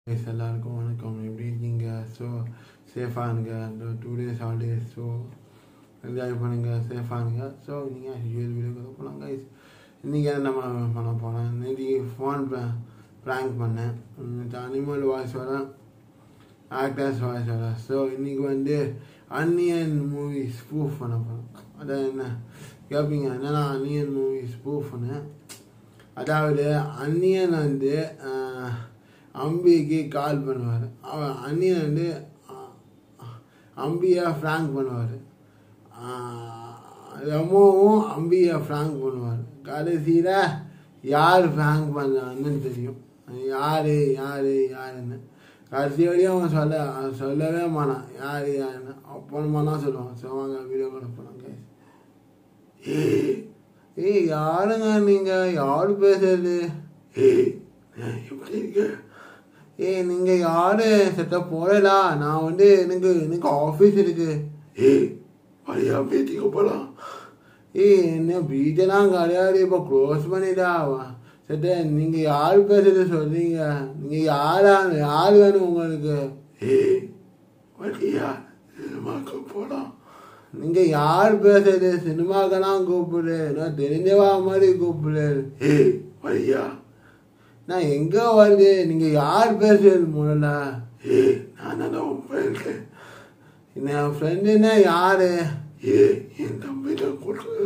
Guys, எல்லாருக்கும் வணக்கம் எப்படி இருக்கீங்க ஸோ சேஃபாக இருங்க இந்த two days holidays so enjoy பண்ணுங்க சேஃபாக இருங்க ஸோ நீங்கள் யூஎல் வீடியோக்கு போகலாம் கைஸ் இன்றைக்கி என்ன நம்ம பண்ண போனேன் நேற்று ஃபோன் ப்ராங்க் பண்ணேன் அனிமல் வாய்ஸ் வர ஆக்டர்ஸ் வாய்ஸ் வர ஸோ இன்றைக்கி வந்து அன்னியன் மூவி ஸ்பூஃப் பண்ண போகிறோம் அதான் என்ன கேட்பீங்க என்னன்னா அன்னியன் மூவி ஸ்பூஃப் பண்ணேன் அதாவது அன்னியன் வந்து ஆஹ், அம்பிக்கு கால் பண்ணுவார் அவன் அன்னியன் வந்து ஆஹ், அம்பியை ஃப்ராங்க் பண்ணுவார் ரமோவும் அம்பியை ஃப்ராங்க் பண்ணுவார் கடைசியில் யார் ஃப்ராங்க் பண்ணான்னு தெரியும் யார் யார் யாருன்னு கடைசி வரையும் அவன் சொல்ல அவன் சொல்லவே மாட்டான் யார் யாருன்னு அப்புறமா தான் சொல்லுவான் ஸோ வாங்க வீடியோ கூட போகலாம் guys. ஏய் ஏய் யாருங்க நீங்க யாரு பேசுறது ஏய் நான் எப்படி இருக்க ஏய் நீங்க யாரு செத்த போறடா நான் வந்து எனக்கு எனக்கு ஆஃபீஸ் இருக்கு ஏய் வழியா பேத்திக்க போலாம் ஏய் என்ன வீட்டெல்லாம் கிடையாது இப்போ க்ளோஸ் பண்ணிட்டா செத்த நீங்க யார் பேசுறது சொல்றீங்க நீங்க யாரா யார் வேணும் உங்களுக்கு ஏய் வழியா சினிமாக்கு போலாம் நீங்க யார் பேசுறது சினிமாக்கெல்லாம் கூப்பிடு நான் தெரிஞ்சவா மாதிரி கூப்பிடு ஏய் வழியா நான் எங்க வருது நீங்க யார் பேசுறது முதல்ல ஏய் நான் தான் உன் ஃப்ரெண்டு என் ஃப்ரெண்டுன்னா யாரு ஏ என் தம்பி தான் கொடுக்குது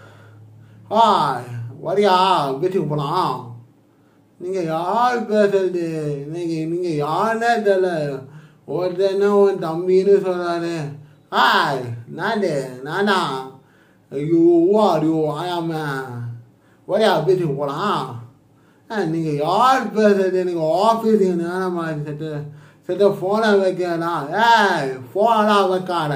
ஆ வரியா பேச்சுக்கு போலாம் நீங்க யார் பேசுறது இன்னைக்கு நீங்க யாருன்னே தெரியல ஒருத்தனா உன் தம்பின்னு சொல்றாரு ஹாய் நானே நானா ஐயோ ஐயோ ஆயாம வரியா பேச்சுக்கு போலாம் ஆ, நீங்க யார் பேசுறது எனக்கு ஆஃபீஸுக்கு நேரம் மாதிரி செட்டு செட்டு ஃபோனை வைக்கலாம் ஏய் ஃபோனெலாம் வைக்காத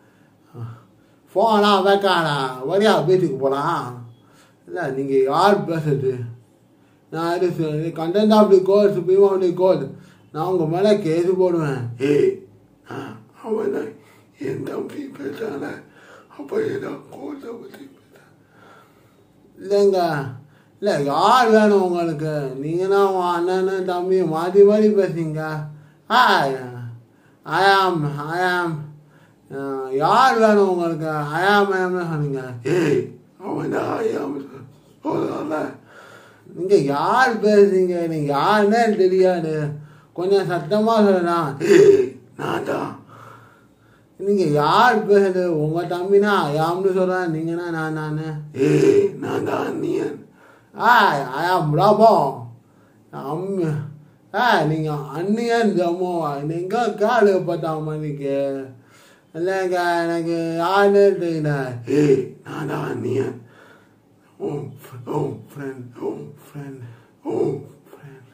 ஃபோனெலாம் வைக்காத வரியா வீட்டுக்கு போகலாம் இல்லை நீங்கள் யார் பேசுறது நான் இது content of the code supreme of the code நான் உங்கள் மேலே கேஸ் போடுவேன் ஏய் அவன் தான் என் தம்பி பேசுறான அப்போ ஏதோ கோர்ட்டை பற்றி பேசுறேன் இல்லைங்க இல்லை யார் வேணும் உங்களுக்கு நீங்கள் தான் உன் அண்ணன் தம்பி மாற்றி மாற்றி பேசுங்க ஹாய் ஐ ஆம் ஐ ஆம் யார் வேணும் உங்களுக்கு ஐ ஆம் ஐ ஆம் சொன்னீங்க ஏய் அவன் தான் ஐ ஆம் சொல்லல நீங்கள் யார் பேசுறீங்க நீங்கள் யாருன்னே தெரியாது கொஞ்சம் சத்தமாக சொல்லலாம் ஏய் நான் தான் நீங்க யார் பேசுறது உங்க தம்பினா யாம்னு சொல்றேன் நீங்கன்னா நான் நானு ஏய் நான் தான் அண்ணியன் ஆய் ஆயாம் பிரபோ அம் ஆ நீங்க அண்ணியன் ஜம்மோவா நீங்க காலு பார்த்தா மணிக்கு இல்லைங்க எனக்கு யாருன்னு தெரியல ஏய் நான் தான் Anniyan oh oh friend oh friend oh friend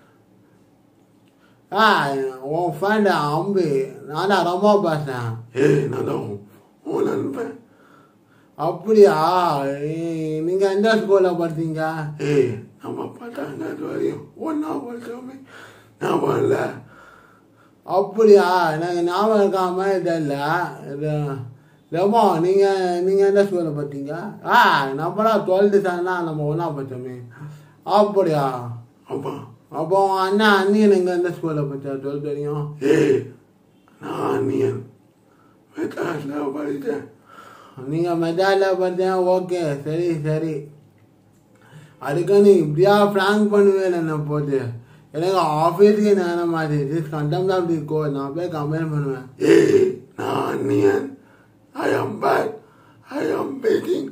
ஆ உன் ஃப்ரெண்டு அம்பி நான் தான் ரொம்ப பேசுறேன் ஏய் நான் தான் உன் நண்பன் அப்படியா ஏய், நீங்க எந்த ஸ்கூல்ல படிச்சீங்க ஏய் நம்ம பத்தாங்க அது வரையும் ஒன்னா படிச்சோமே நான் வரல அப்படியா எனக்கு ஞாபகம் இருக்காம தெரியல இது ரொம்ப நீங்க நீங்க எந்த ஸ்கூல்ல படிச்சீங்க ஆ நம்மளாம் டுவெல்த்து தான் நம்ம ஒன்றா படிச்சோமே அப்படியா அப்பா அப்போ உன் அண்ணா அண்ணியன் எங்க எந்த ஸ்கூல்ல படிச்சா டுவெல்த் வரையும் ஏய் நான் அண்ணியன் மெட்ராஸ்ல படித்தேன் நீங்க மெட்ராஸ்ல படித்தேன் ஓகே சரி சரி அதுக்கு நீ இப்படியா ஃப்ராங்க் பண்ணுவேன் என்ன போட்டு எனக்கு ஆஃபீஸுக்கு நேரம் மாதிரி திஸ் கண்டம் தான் இப்படி இருக்கோ நான் போய் கம்ப்ளைண்ட் பண்ணுவேன் ஏய் நான் அண்ணியன் ஐ ஆம் பேட் ஐ ஆம் பேக்கிங்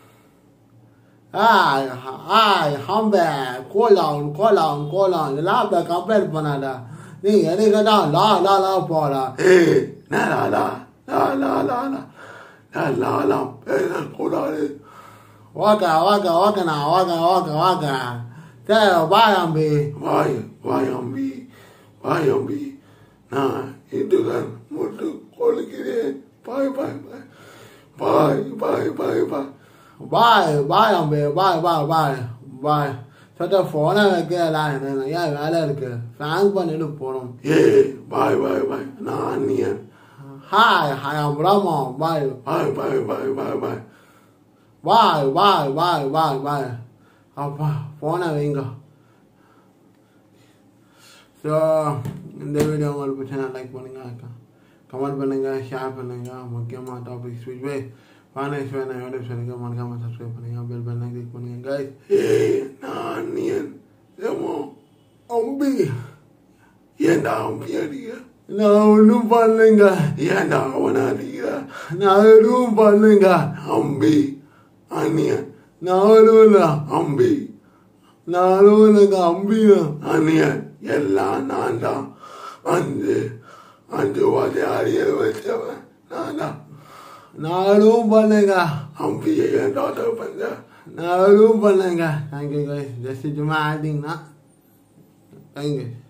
ஆய் ஆய் ஹம்பே கோலான் கோலான் கோலான் இதெல்லாம் போய் கம்ப்ளைண்ட் பண்ணாடா நீ எனக்கு தான் லா லா லா போடா ஏய் நான் லா லா லா லா லா லா நான் லா லா பேசக்கூடாது ஓகே ஓகே ஓகேண்ணா ஓகே ஓகே ஓகே சரி பாய் அம்பி பாய் பாய் அம்பி பாய் அம்பி நான் இதுதான் முட்டு கொள்கிறேன் பாய் bye bye bye bye bye bye bye பாய் அம்பி பாய் பாய் பாய் பாய் சட்ட ஃபோனை வைக்கல எனக்கு ஏன் வேலை இருக்கு ஃப்ராங்க் பண்ணிட்டு போகணும் ஏய் பாய் பாய் பாய் நான் Anniyan hi hi am Rama bye bye bye bye bye bye bye bye bye bye bye அப்பா ஃபோனை வைங்க ஸோ இந்த வீடியோ உங்களுக்கு பிடிச்சா லைக் பண்ணுங்க கமெண்ட் பண்ணுங்க ஷேர் பண்ணுங்க முக்கியமாக டாபிக் ஸ்பீச் பை வானேஷ் வேணா யூடியூப் சேனலுக்கு மறக்காம சப்ஸ்கிரைப் பண்ணுங்க பெல் பண்ண கிளிக் பண்ணுங்க கைஸ் நான் ஏமோ அம்பி ஏண்டா அம்பி அடிக்க நான் ஒன்றும் பண்ணலைங்க ஏண்டா அவனை அடிக்க நான் எதுவும் பண்ணுங்க அம்பி அண்ணியன் நானும் இல்லை அம்பி நானும் இல்லைங்க அம்பி அண்ணியன் எல்லாம் நான் தான் அஞ்சு அஞ்சு வாட்டி அறிய வச்சவன் நான் தான் நானும் பண்ணுங்க அம்பியை என் டாக்டர் பண்ண நானும் பண்ணுங்க தேங்க்யூ கைஸ் ஜஸ்ட் சும்மா ஆடிங்கன்னா தேங்க்யூ